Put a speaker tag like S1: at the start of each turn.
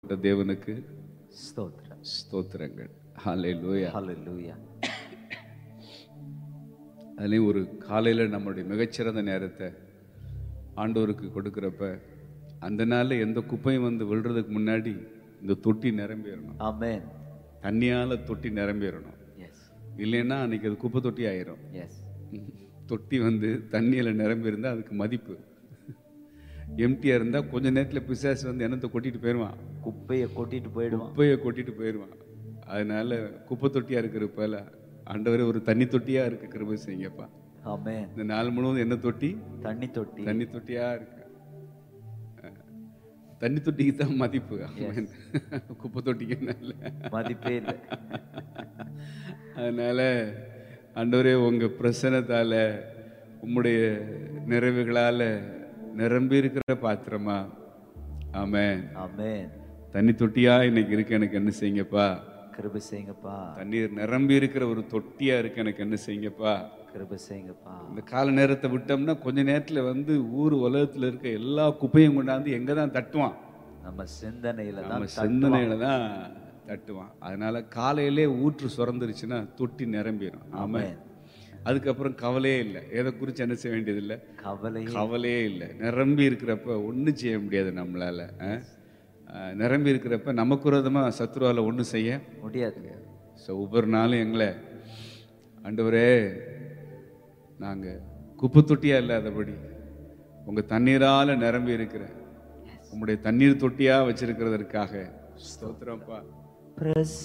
S1: கொடுத்த தேவனுக்கு
S2: ஸ்தோத்திரம்
S1: ஸ்தோத்திரங்கள் ஹalleluya
S2: ஹalleluya
S1: அதுலேயும் ஒரு காலையில் நம்மளுடைய மிகச்சிறந்த நேரத்தை ஆண்டவருக்கு கொடுக்குறப்ப அந்த நாளில் எந்த குப்பையும் வந்து விழுறதுக்கு முன்னாடி இந்த தொட்டி நிரம்பிடணும்
S2: ஆமென்
S1: தண்ணியால் தொட்டி நிரம்பிடணும்
S2: எஸ்
S1: இல்லைன்னா அன்னைக்கு அது குப்பை தொட்டி ஆயிரும்
S2: எஸ்
S1: தொட்டி வந்து தண்ணியில் நிரம்பி இருந்தால் அதுக்கு மதிப்பு எம்டியாக இருந்தால் கொஞ்ச நேரத்தில் பிசாசு வந்து என்னத்தை கொட்டிட்டு போயிடுவான்
S2: குப்பையை கொட்டிட்டு போயிடுவான்
S1: குப்பையை கொட்டிட்டு போயிடுவான் அதனால குப்பை தொட்டியாக இருக்கிறப்பல ஆண்டவரே ஒரு தண்ணி தொட்டியாக இருக்கு கிருபை செய்யுங்கப்பா
S2: ஆமென்
S1: இந்த நாள் முழுவதும் என்ன தொட்டி
S2: தண்ணி தொட்டி
S1: தண்ணி தொட்டியா இருக்கு அஹ், தண்ணி தொட்டிக்கு தான் மதிப்பு ஆமென். குப்பை தொட்டிக்கு நல்ல
S2: மதிப்பே இல்லை
S1: அதனால ஆண்டவரே உங்க பிரசனத்தால உம்முடைய நிறைவுகளால நிரம்பி இருக்கிற பாத்திரமா ஆமென்
S2: ஆமென்
S1: தண்ணி தொட்டியா இன்னைக்கு இருக்கு எனக்கு என்ன செய்யுங்கப்பா
S2: கிருபை செய்யுங்கப்பா
S1: தண்ணீர் நிரம்பி இருக்கிற ஒரு தொட்டியா இருக்கு எனக்கு என்ன செய்யுங்கப்பா
S2: கிருபை செய்யுங்கப்பா
S1: இந்த கால நேரத்தை விட்டோம்னா கொஞ்ச நேரத்துல வந்து ஊர் உலகத்துல இருக்க எல்லா குப்பையும் கொண்டாந்து எங்க தான் தட்டுவான்
S2: நம்ம சிந்தனையில
S1: நம்ம
S2: தான்
S1: சிந்தனையில தான் தட்டுவான் அதனால காலையிலே ஊற்று சுரந்துருச்சுன்னா தொட்டி நிரம்பிடும் ஆமா
S2: ஆமென்.
S1: அதுக்கப்புறம் கவலையே இல்லை எதை குறித்து என்ன செய்ய வேண்டியதில்லை
S2: கவலை
S1: கவலையே இல்லை நிரம்பி இருக்கிறப்ப ஒன்றும் செய்ய முடியாது நம்மளால அஹ்? அஹ், நிரம்பி இருக்கிறப்ப நமக்கு விரோதமாக சத்ருவால ஒன்றும் செய்ய
S2: முடியாது
S1: ஸோ ஒவ்வொரு நாளும் எங்களை ஆண்டவரே நாங்கள் குப்பை தொட்டியா இல்லாதபடி உங்கள் தண்ணீரால் நிரம்பி இருக்கிற உங்களுடைய தண்ணீர் தொட்டியா வச்சிருக்கிறதற்காக ஸ்தோத்திரம்ப்பா
S2: பிரஸ்